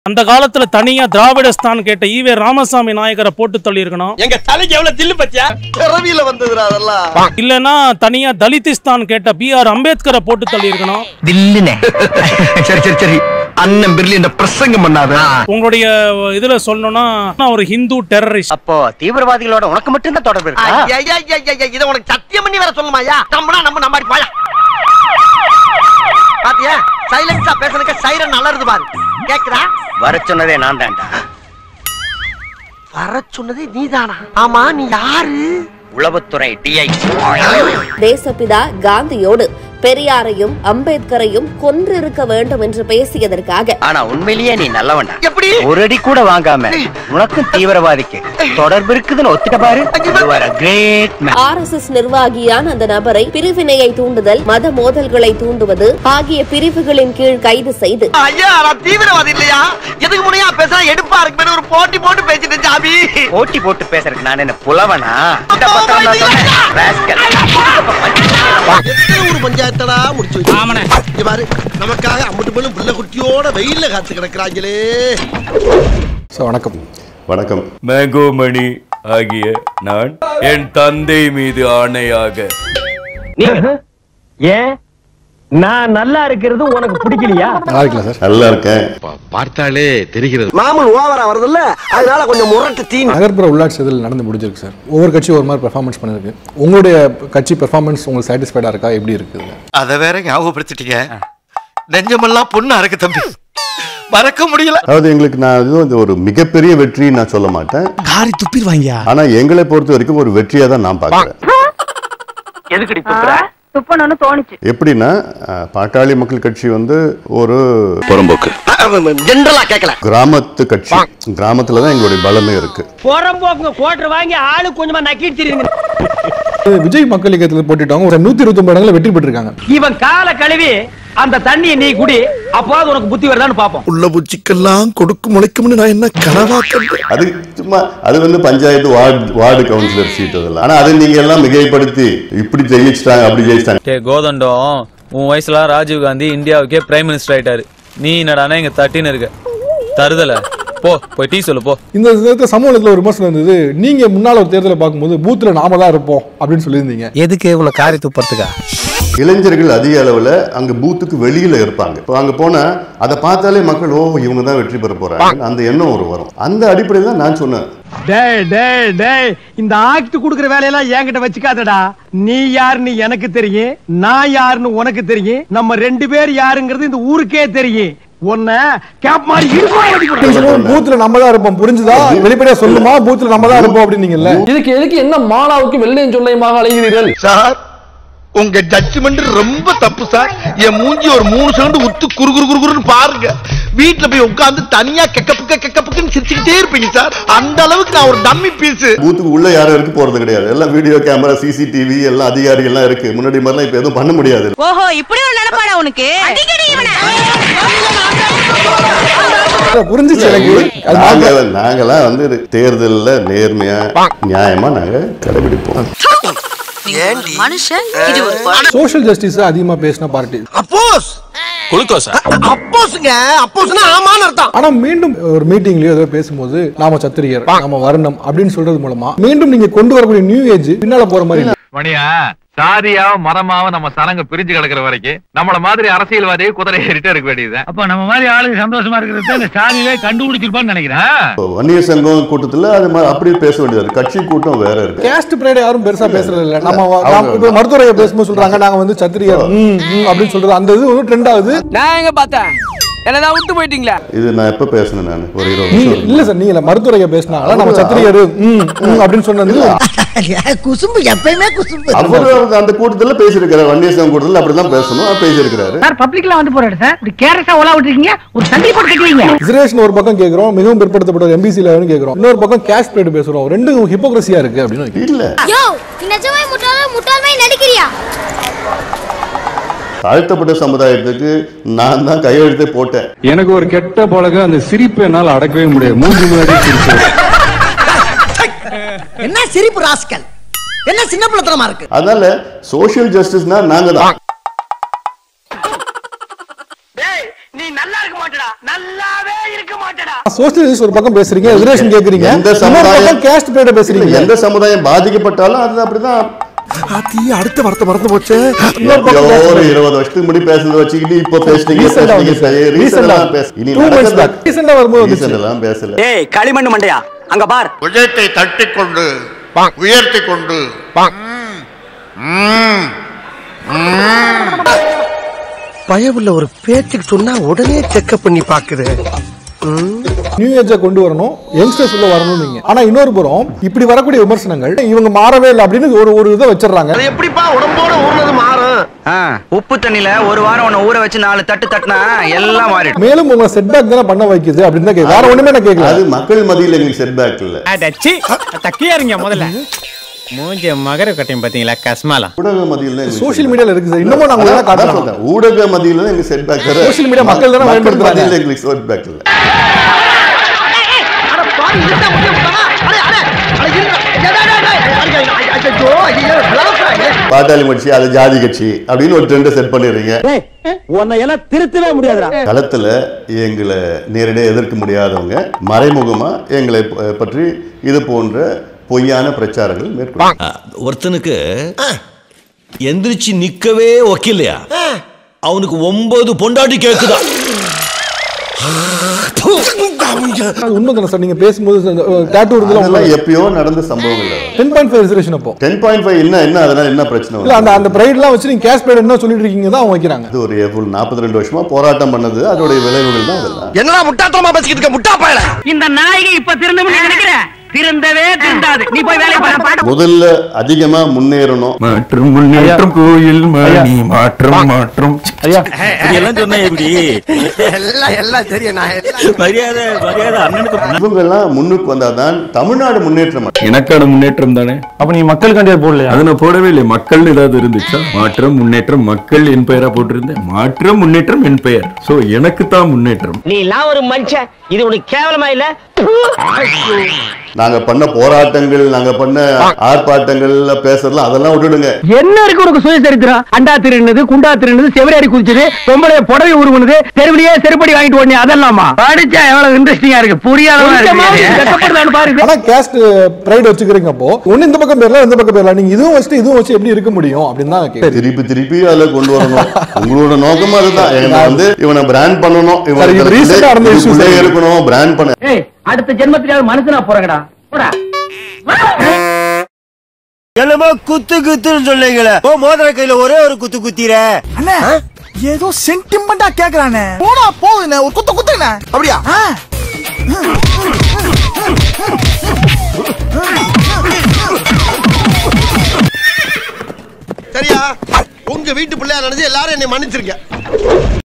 அந்த காலத்துல தனியா திராவிடஸ்தான் கேட்ட ஈவே ராமசாமி நாயக்கரை போட்டு தள்ளி இருக்கணும் எங்க தலைக்கு எவ்வளவு தில்லு பத்தியா பிறவியில வந்ததுடா அதெல்லாம் இல்லனா தனியா தலிதிஸ்தான் கேட்ட பி ஆர் அம்பேத்கரை போட்டு தள்ளி இருக்கணும் தில்லுனே சரி சரி சரி அண்ணன் பிர்லி பிரசங்கம் பண்ணாத உங்களுடைய இதுல சொல்லணும்னா நான் ஒரு ஹிந்து டெரரிஸ்ட் அப்போ தீவிரவாதிகளோட உனக்கு மட்டும் தான் தொடர்பு இருக்கா ஐயா, ஐயா, ஐயா, ஐயா, இதை உனக்கு சத்தியம் பண்ணி வேற சொல்லுமாயா நம்பனா நம்ம நம்பாடி போயா பாத்தியா சைலன்ஸா பேசுறதுக்கு சைரன் அலறுது பாரு கேக்குதா வர சொன்னதே நான் தான்டா வர சொன்னதே நீதானா ஆமா நீ யாரு உளவுத்துறை டிஐ தேசப்பிதா காந்தியோடு பெரியாரையும் அம்பேத்கரையும் கொன்றிருக்க வேண்டும் என்று பேசியதற்காக ஆனா உண்மையிலேயே நீ நல்லவன்டா எப்படி ஒரு அடி கூட வாங்காம உனக்கும் தீவிரவாதிக்கு தொடர்பு இருக்குதுன்னு ஒத்துட்ட பாரு கிரேட் மேன் ஆர் எஸ் எஸ் நிர்வாகியான அந்த நபரை பிரிவினையை தூண்டுதல் மத மோதல்களை தூண்டுவது ஆகிய பிரிவுகளின் கீழ் கைது செய்து ஐயா நான் தீவிரவாதி இல்லையா எதுக்கு முனையா பேசுறா எடுப்பா இருக்கு ஒரு போட்டி போட்டு பேசிட்டு ஜாபி போட்டி போட்டு பேசுறதுக்கு நான் என்ன புலவனா இந்த பத்திரம் நான் சொன்னேன். rascal. எத்தனை ஊர் பஞ்சாயத்தடா முடிச்சு வச்சு இங்க பாரு நமக்காக அம்பட்டு பெண்ணும் புள்ள குட்டியோட வெயில்ல காத்து கிடக்குறாங்களே சார் வணக்கம் வணக்கம் மேங்கோமணி ஆகிய நான் என் தந்தை மீது ஆணையாக ஏன் நான் நல்லா இருக்கிறது உனக்கு பிடிக்கலையா நல்லா இருக்கலாம் சார் நல்லா இருக்கேன் பார்த்தாலே தெரிகிறது மாமூல் ஓவரா வருதுல்ல அதனால கொஞ்சம் முரட்டு தீ நகர்ப்புற உள்ளாட்சி தேர்தல் நடந்து முடிஞ்சிருக்கு சார் ஒவ்வொரு கட்சியும் ஒரு மாதிரி பெர்ஃபார்மன்ஸ் பண்ணிருக்கு உங்களுடைய கட்சி பெர்ஃபார்மன்ஸ் உங்களுக்கு சாட்டிஸ்ஃபைடா இருக்கா எப்படி இருக்குதுங்க அத வேற ஞாபகப்படுத்திட்டீங்க நெஞ்சமெல்லாம் பொண்ணு அறக்கு தம்பி மறக்க முடியல அதாவது எங்களுக்கு நான் இது வந்து ஒரு மிகப்பெரிய வெற்றி நான் சொல்ல மாட்டேன் காரி துப்பிடுவாங்க ஆனா எங்களை பொறுத்த வரைக்கும் ஒரு வெற்றியா தான் நான் பார்க்கிறேன் எதுக்குடி துப்புற துப்பணும்னு தோணுச்சு எப்படின்னா அஹ், பாட்டாளி மக்கள் கட்சி வந்து ஒரு புறம்போக்கு ஜென்ரலா கேட்கல கிராமத்து கட்சி கிராமத்துல தான் எங்களுடைய பலமே இருக்கு புறம்போக்குங்க கோட்டர் வாங்கி ஆளு கொஞ்சமா நக்கிட்டு தெரியுங்க விஜய் மக்கள் இயக்கத்தில் போட்டிட்டாங்க ஒரு நூத்தி இருபத்தி ஒன்பது இடங்களில் வெற்றி பெற்றிருக்காங்க இவன் காலை கழுவி அந்த தண்ணியை நீ குடி அப்போது உனக்கு புத்தி வருதான்னு பாப்போம் உள்ள பூச்சிக்கெல்லாம் கொடுக்கும் முளைக்கும்னு நான் என்ன கனவா கண்டேன் அது சும்மா அது வந்து panchayat ward ward councillor seat அதெல்லாம் ஆனா அதை நீங்க எல்லாம் மிகைப்படுத்தி இப்படி ஜெயிச்சிட்டாங்க அப்படி ஜெயிச்சிட்டாங்க டே கோதண்டம் உன் வயசுல ராஜீவ் காந்தி இந்தியாவுக்கே பிரைம் மினிஸ்டர் ஆயிட்டாரு நீ என்னடானா இங்க தட்டின்னு இருக்க தருதல போ போய் டீ சொல்லு போ இந்த நேரத்தில் சமூகத்தில் ஒரு விமர்சனம் இருந்தது நீங்க முன்னால ஒரு தேர்தலை பார்க்கும்போது பூத்துல நாம தான் இருப்போம் அப்படின்னு சொல்லியிருந்தீங்க எதுக்கு இவ்வளவு காரி துப்புறதுக்கா இளைஞர்கள் அதிக அளவுல அங்க பூத்துக்கு வெளியில இருப்பாங்க இப்போ அங்க போனா அதை பார்த்தாலே மக்கள் ஓ இவங்க தான் வெற்றி பெற போறாங்க அந்த எண்ணம் ஒரு வரும் அந்த அடிப்படையில் தான் நான் சொன்னேன் டேய் டேய் டேய் இந்த ஆக்ட் குடுக்குற வேலையெல்லாம் என்கிட்ட வச்சுக்காதடா நீ யாருன்னு எனக்கு தெரியும் நான் யாருன்னு உனக்கு தெரியும் நம்ம ரெண்டு பேர் யாருங்கிறது இந்த ஊருக்கே தெரியும் உன்ன கேப் மாதிரி இடுப்பு பூத்துல நம்ம தான் இருப்போம் புரிஞ்சுதா வெளிப்படையா சொல்லுமா பூத்துல நம்ம தான் இருப்போம் அப்படின்னீங்கல்ல இதுக்கு எதுக்கு என்ன மாலாவுக்கு வெள்ளையும் சொல்லையுமாக அழைகிறீர்கள் சார் உங்க ஜட்ஜ்மெண்ட் ரொம்ப தப்பு சார் என் மூஞ்சி ஒரு மூணு செகண்ட் உத்து குறு குறு குறு குறுன்னு பாருங்க வீட்டுல போய் உட்கார்ந்து தனியா கெக்க புக்க கெக்க புக்குன்னு சிரிச்சுக்கிட்டே இருப்பீங்க சார் அந்த அளவுக்கு நான் ஒரு டம்மி பீஸ் பூத்துக்கு உள்ள யாரும் இருக்க போறது கிடையாது எல்லாம் வீடியோ கேமரா சிசிடிவி எல்லாம் அதிகாரிகள் எல்லாம் இருக்கு முன்னாடி மாதிரிலாம் இப்ப எதுவும் பண்ண முடியாது ஓஹோ இப்படி ஒரு நினைப்பாடா உனக்கு அடிக்கடி இவனை புரிஞ்சுச்சு எனக்கு அது நாங்க நாங்க- நாங்கெல்லாம் வந்து தேர்தல்ல நேர்மையா நியாயமா நாங்க கடைபிடிப்போம் மனுஷன் இது ஒரு சோஷியல் ஜஸ்டிஸ் அதிகமா பேசின பார்ட்டி அப்போஸ் குளுக்கோஸா அப்போஸ்ங்க அப்போஸ்னா ஆமான்னு அர்த்தம் ஆனா மீண்டும் ஒரு மீட்டிங்லயோ ஏதோ பேசும்போது நாம சத்திரியர் நாம வர்ணம் அப்படின்னு சொல்றது மூலமா மீண்டும் நீங்க கொண்டு வரக்கூடிய நியூ ஏஜ் பின்னால போற மாதிரி இல்ல. மணியா சாதியாவும் மரமாவும் நம்ம சனங்க பிரிஞ்சு கிடக்குற வரைக்கும் நம்மள மாதிரி அரசியல்வாதியை குதிரை ஏறிட்டே இருக்க வேண்டியது அப்ப நம்ம மாதிரி ஆளுங்க சந்தோஷமா இருக்கிறது இந்த சாதியிலே கண்டுபிடிச்சிருப்பான்னு நினைக்கிறேன் இப்போ வன்னியர் சங்கம் கூட்டத்துல அது மாதிரி அப்படியே பேச வேண்டியது கட்சி கூட்டம் வேற இருக்கு கேஸ்ட் பிரேட் யாரும் பெருசா பேசுறது இல்ல நம்ம நாம இப்ப மருத்துவரைய பேசும்போது சொல்றாங்க நாங்க வந்து சத்திரியர் ம், ம் அப்படின்னு சொல்றது அந்த இது ஒரு ட்ரெண்ட் ஆகுது நான் எங்க பார்த்தேன் என்னதான் விட்டு போயிட்டீங்களா இது நான் எப்ப பேசினேன் நான் ஒரு இருபது நீங்க வருஷம் இல்ல சார் நீங்க மருத்துவரைய பேசினாங்க நம்ம சத்திரியர் ம், ம் அப்படின்னு சொன்னது குசும்பு எப்பயுமே குசும்பு அவரு அந்த கூட்டத்துல பேசியிருக்கிறார் வன்னியர் சங்கம் கூட்டத்துல அப்படிதான் பேசணும் அவர் பேசியிருக்கிறாரு சார் பப்ளிக்ல வந்து போறாரு சார் இப்படி கேரஸா ஓலா விட்டுருக்கீங்க ஒரு சண்டை போட்டு கட்டுவீங்க ரிசர்வேஷன் ஒரு பக்கம் கேக்குறோம் மிகவும் பிற்படுத்தப்பட்ட எம்பிசி லெவலும் கேக்குறோம் இன்னொரு பக்கம் கேஸ்ட் பிரேட் பேசுறோம் ரெண்டும் ஹிப்போக்ரஸியா இருக்கு அப்படின்னு இல்ல யோ நிஜமே முட்டாள முட்டாள்மே நடிக்கிறியா தாழ்த்தப்பட்ட சமுதாயத்துக்கு நான் தான் கையெழுத்தே போட்டேன் எனக்கு ஒரு கெட்ட பழக்கம் அந்த சிரிப்பை என்னால் அடக்கவே முடியாது மூஞ்சி முன்னாடி சிரிப்பு என்ன சிரிப்பு ராஸ்கல் என்ன சின்ன பிள்ளைத்தனமா இருக்கு அதனால சோஷியல் ஜஸ்டிஸ்னா நாங்க தான் நீ நல்லா இருக்க மாட்டடா நல்லாவே சோசியலிஸ்ட் ஒரு பக்கம் பேசுறீங்க ரிசர்வேஷன் கேக்குறீங்க எந்த இன்னொரு சமுதாயம் பக்கம் கேஸ்ட் பிரைட பேசுறீங்க எந்த சமுதாயம் பாதிக்கப்பட்டாலும் அது அப்படிதான் அடுத்த வார்த்தை மறந்து போச்சு எப்பயோ ஒரு இருபது வருஷத்துக்கு முன்னாடி பேசுறத வச்சுக்கிட்டு இப்போ பேசுறீங்க Recent ஆ பேசுறீங்க வந்துச்சு. சரி, recent Recent ஆ. எல்லாம் பேச இனி Two months நடக்கிறது- back. Recent ஆ வரும்போது வந்துச்சு. Recent எல்லாம் பேசல ஏய் களிமண் மண்டையா அங்க பார் விஜயத்தை தட்டி கொண்டு உயர்த்தி கொண்டு பயவுள்ள ஒரு பேச்சுக்கு சொன்னா உடனே செக்அப் பண்ணி பாக்குது நியூ ஏஜை கொண்டு வரணும் யங்ஸ்டர்ஸ் உள்ள வரணும் நீங்க ஆனா இன்னொரு புறம் இப்படி வரக்கூடிய விமர்சனங்கள் இவங்க மாறவே இல்லை அப்படின்னு ஒரு ஒரு இதை வச்சிடுறாங்க எப்படிப்பா உடம்போட ஊர்னது மாறும் உப்பு தண்ணில ஒரு வாரம் உன்னை ஊற வச்சு நாலு தட்டு தட்டினா எல்லாம் மாறிடும் மேலும் உங்களை செட்பேக் தானே பண்ண வைக்குது அப்படின்னு தான் கேக்குது. வேற ஒண்ணுமே நான் கேட்கல அது மக்கள் மத்தியில் எங்களுக்கு செட்பேக் இல்ல தக்கியா இருங்க முதல்ல மூஞ்ச மகர கட்டையும் பாத்தீங்களா கஸ்மாலா ஊடக மத்தியில் தான் எங்களுக்கு சோஷியல் மீடியால இருக்குது சார் இன்னமும் நாங்க அதான் தான் காட்டுறோம் சொல்றேன். ஊடக மத்தியில் தான் எங்களுக்கு செட்பேக் Social media மக்கள் தானே பயன்படுத்துறாங்க. மத்தியில் எங்களுக்கு செட்பேக் இல்ல பாட்டாளி கட்சி அது ஜாதி கட்சி அப்படின்னு ஒரு ட்ரெண்டை செட் பண்ணிடுறீங்க உன்னை எல்லாம் திருத்தவே முடியாதுடா களத்துல எங்களை நேரடியாக எதிர்க்க முடியாதவங்க மறைமுகமா எங்களை ப- பற்றி இது போன்ற பொய்யான பிரச்சாரங்கள் மேற்கொள்ள ஒருத்தனுக்கு எந்திரிச்சு நிக்கவே ஒக்கில்லையா அவனுக்கு ஒன்பது பொண்டாட்டி கேக்குதா அது உண்மைதானே சார் நீங்க பேசும்போது டேட்டூ அதெல்லாம் இருந்ததுல எப்பயோ நடந்த சம்பவங்கள் டென் பாயிண்ட் ஃபைவ் ரிசர்வேஷன் அப்போ டென் பாயிண்ட் ஃபைவ் என்ன என்ன அதனால என்ன பிரச்சனை இல்ல அந்த வருது? அந்த பிரைட்லாம் வச்சு நீங்க கேஷ் பிரைட் என்ன சொல்லிட்டு இருக்கீங்க தான் அவங்க வைக்கிறாங்க அது ஒரு எவ்வளவு நாற்பத்தி ரெண்டு வருஷமா போராட்டம் பண்ணது அதோடைய விளைவுகள் தான் அதெல்லாம் என்னடா முட்டாத்தனமா பேசிக்கிட்டு இருக்க முட்டா பயல இந்த நாயகி இப்ப திருந்தும் நினைக்கிறேன் திருந்தவே திருந்தாது நீ போய் வேலையை பாரு முதல்ல அதிகமா முன்னேறணும் மாற்றம் முன்னேற்றம் கோயில் மணி மாற்றம் மாற்றம் எல்லாம் சொன்னா எப்படி எல்லாம் எல்லாம் தெரியும் நான் மரியாதை மரியாதை அண்ணனுக்கு இவங்க எல்லாம் முன்னுக்கு வந்தாதான் தமிழ்நாடு முன்னேற்றம் அடையும். எனக்கான முன்னேற்றம் தானே அப்ப நீ மக்கள் கண்டிப்பா போடலையா அது நான் போடவே இல்லை மக்கள் ஏதாவது இருந்துச்சா மாற்றம் முன்னேற்றம் மக்கள் என் பெயரா போட்டிருந்தேன் மாற்றம் முன்னேற்றம் என் பெயர் சோ எனக்கு தான் முன்னேற்றம் நீ எல்லாம் ஒரு மனுஷன் இது உனக்கு கேவலமா இல்ல நாங்க பண்ண போராட்டங்கள் நாங்க பண்ண ஆர்ப்பாட்டங்கள்ல பேசுறதுலாம் அதெல்லாம் விட்டுடுங்க என்ன இருக்கு உனக்கு சுயசரித்திரம் அண்டா திருநது குண்டா திருநது செவரேறி குதிச்சது பொம்பளை புடவை உருவனது தெருவிலேயே செருப்படி வாங்கிட்டு ஓடனே அதெல்லாமா படிச்சா எவ்வளவு இன்ட்ரெஸ்டிங்கா இருக்கு புரியாத பாருங்க ஆனா கேஸ்ட் பிரைட் வச்சுக்கிறீங்க அப்போ ஒண்ணு இந்த பக்கம் பேர்ல இந்த பக்கம் பேர்ல நீங்க இதுவும் வச்சுட்டு இதுவும் வச்சு எப்படி இருக்க முடியும் அப்படின்னு தான் கேக்குறேன் திருப்பி திருப்பி அதுல கொண்டு வரணும் உங்களோட நோக்கமும் அதுதான் இவனை வந்து இவனை பிராண்ட் பண்ணணும் சரி, இது recent ஆ நடந்த issue இவன் சார். இருக்கணும் பிராண்ட் பண்ண ஏய் அடுத்த ஜென்மத்திலாவது மனுஷனா போறங்கடா போடா என்னமோ குத்து குத்துன்னு சொல்லுங்களே ஓ மோதிர கையில ஒரே ஒரு குத்து குத்திர அண்ணா ஏதோ சென்டிமெண்டா கேக்குறானே போடா போகுதுண்ணே ஒரு குத்து குத்துண்ணே அப்படியா சரியா உங்க வீட்டு பிள்ளையா நினைச்சு எல்லாரும் என்னை மன்னிச்சிருக்க